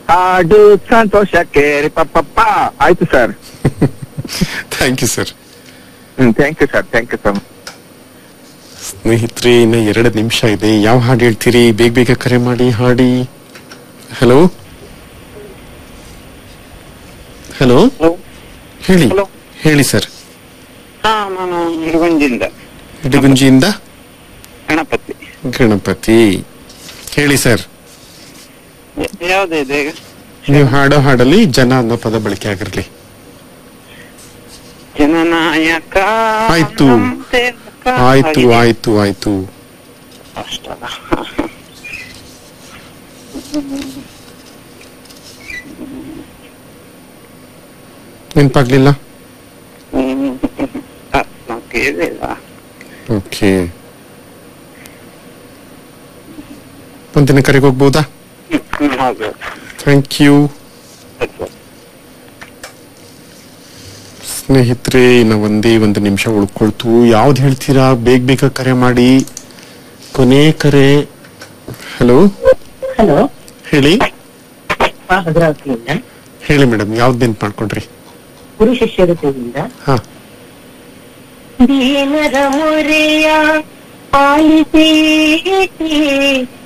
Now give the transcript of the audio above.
ಹಾಡು ಸಂತೋಷಕ್ಕೆ ಪಪ್ಪ ಆಯ್ತು sir thank you sir hmm thank you sir thank you sir ಸ್ನೇಹಿತರೆ ಇನ್ನ ಎರಡು ನಿಮಿಷ ಇದೆ ಯಾವ ಹಾಡು ಹೇಳ್ತೀರಿ ಬೇಗ ಬೇಗ ಕರೆ ಮಾಡಿ ಹಾಡಿ ಹಲೋ ಹಲೋ ಹೇಳಿ Hello. ಹೇಳಿ ಸರ್ ಹಾ ನಾನು ಇರುವಂಜಿಂದ ಇಡಗುಂಜಿಯಿಂದ ಗಣಪತಿ ಗಣಪತಿ ಹೇಳಿ ಸರ್ ಯಾವ್ದಿದೆ ಈಗ ನೀವು ಹಾಡೋ ಹಾಡಲ್ಲಿ ಜನ ಅನ್ನೋ ಪದ ಬಳಕೆ ಆಗಿರ್ಲಿ ಜನನಾಯಕ ಆಯ್ತು. ನಮ್ ಸೇವಕ. ಆಯ್ತು ಹಾಗೆ. ಆಯ್ತು ಆಯ್ತು ಅಷ್ಟಲ್ಲ ನೆನ್ಪಾಗ್ಲಿಲ್ಲ ಹ್ಮ್. ಆ, ನಾವ್ ಕೇಳಿಲ್ಲ ಓಕೆ ಮುಂದಿನ ಕರೆಗೆ ಹೋಗ್ಬೋದಾ ಹ್ಮ್, ಹೌದು ಥ್ಯಾಂಕ್ ಯು ಆಯ್ತು. ಸ್ನೇಹಿತರೆ ಇನ್ನು ಒಂದೇ ಒಂದು ನಿಮಿಷ ಉಳ್ಕೊಳ್ತು ಯಾವ್ದು ಹೇಳ್ತೀರಾ ಬೇಗ ಬೇಗ ಕರೆ ಮಾಡಿ ಕೊನೆ ಕರೆ ಹಲೋ ಹಲೋ ಹೇಳಿ ಭದ್ರಾವತಿಯಿಂದ ಹೇಳಿ ಮೇಡಮ್ ಯಾವ್ದು ನೆನ್ಪು ಮಾಡ್ಕೊಂಡ್ರಿ ಗುರು ಶಿಷ್ಯರುತೆಯಿಂದ ಹಾ ದೀನರ ಮೊರೆಯ ಆಲಿಸಿ